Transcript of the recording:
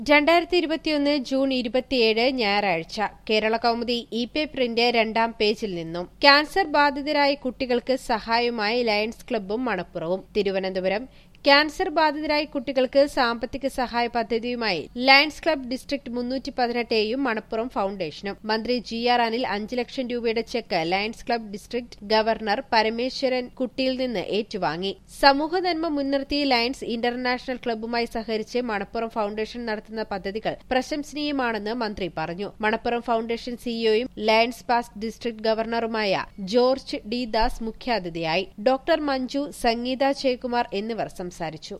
രണ്ടായിരത്തി ഇരുപത്തിയൊന്ന് ജൂൺ ഇരുപത്തിയേഴ് ഞായറാഴ്ച കേരള കൗമുദി ഇ പേപ്പറിന്റെ രണ്ടാം പേജിൽ നിന്നും ക്യാൻസർ ബാധിതരായ കുട്ടികൾക്ക് സഹായമായി ലയൺസ് ക്ലബ്ബും മണപ്പുറവും തിരുവനന്തപുരം ക്യാൻസർ ബാധിതരായ കുട്ടികൾക്ക് സാമ്പത്തിക സഹായ പദ്ധതിയുമായി ലയൺസ് ക്ലബ്ബ് ഡിസ്ട്രിക്ട് മുന്നൂറ്റി പതിനെട്ടെയും മണപ്പുറം ഫൌണ്ടേഷനും മന്ത്രി ജി ആർ അനിൽ അഞ്ച് ലക്ഷം രൂപയുടെ cheque Lions club district governor Parameswaran കുട്ടിയിൽ നിന്ന് ഏറ്റുവാങ്ങി സമൂഹനന്മ മുൻനിർത്തി ലയൺസ് ഇന്റർനാഷണൽ ക്ലബ്ബുമായി സഹകരിച്ച് മണപ്പുറം ഫൌണ്ടേഷൻ നടത്തുന്ന പദ്ധതികൾ പ്രശംസനീയമാണെന്ന് മന്ത്രി പറഞ്ഞു മണപ്പുറം ഫൌണ്ടേഷൻ സിഇഒയും ലയൺസ് പാസ്റ്റ് ഡിസ്ട്രിക്ട് ഗവർണറുമായ ജോർജ് ഡി ദാസ് മുഖ്യാതിഥിയായി ഡോക്ടർ മഞ്ജു സംഗീത ജയകുമാർ എന്നിവർ സംസാരിച്ചു